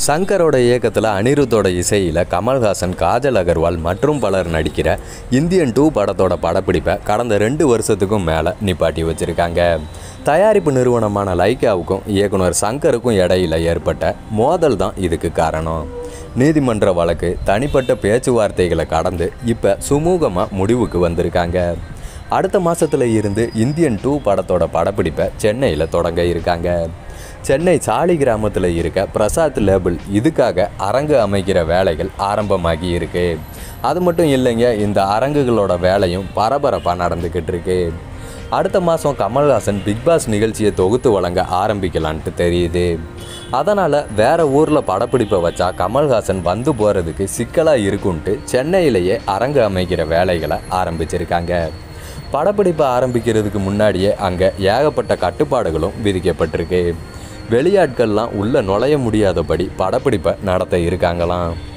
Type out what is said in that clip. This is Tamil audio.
சங்கரோட இயக்கத்தில் அனிருத்தோட இசையில் கமல்ஹாசன் காஜல் அகர்வால் மற்றும் பலர் நடிக்கிற இந்தியன் டூ படத்தோட படப்பிடிப்பை கடந்த ரெண்டு வருஷத்துக்கும் மேலே நிப்பாட்டி வச்சுருக்காங்க தயாரிப்பு நிறுவனமான லைக்காவுக்கும் இயக்குனர் சங்கருக்கும் இடையில ஏற்பட்ட மோதல் தான் இதுக்கு காரணம் நீதிமன்ற வழக்கு தனிப்பட்ட பேச்சுவார்த்தைகளை கடந்து இப்போ சுமூகமாக முடிவுக்கு வந்திருக்காங்க அடுத்த மாதத்தில் இருந்து இந்தியன் டூ படத்தோட படப்பிடிப்பை சென்னையில் தொடங்க இருக்காங்க சென்னை சாலி கிராமத்தில் இருக்க பிரசாத் லேபிள் இதுக்காக அரங்கு அமைக்கிற வேலைகள் ஆரம்பமாகி இருக்கு அது மட்டும் இல்லைங்க இந்த அரங்குகளோட வேலையும் பரபரப்பாக நடந்துக்கிட்டு இருக்கு அடுத்த மாதம் கமல்ஹாசன் பிக்பாஸ் நிகழ்ச்சியை தொகுத்து வழங்க ஆரம்பிக்கலான்ட்டு தெரியுது அதனால் வேற ஊரில் படப்பிடிப்பை வச்சா கமல்ஹாசன் வந்து போகிறதுக்கு சிக்கலாக இருக்குன்ட்டு சென்னையிலேயே அரங்கு அமைக்கிற வேலைகளை ஆரம்பிச்சிருக்காங்க படப்பிடிப்பை ஆரம்பிக்கிறதுக்கு முன்னாடியே அங்கே ஏகப்பட்ட கட்டுப்பாடுகளும் விதிக்கப்பட்டிருக்கு வெளியாட்கள்லாம் உள்ளே நுழைய முடியாதபடி படப்பிடிப்பை நடத்த இருக்காங்களாம்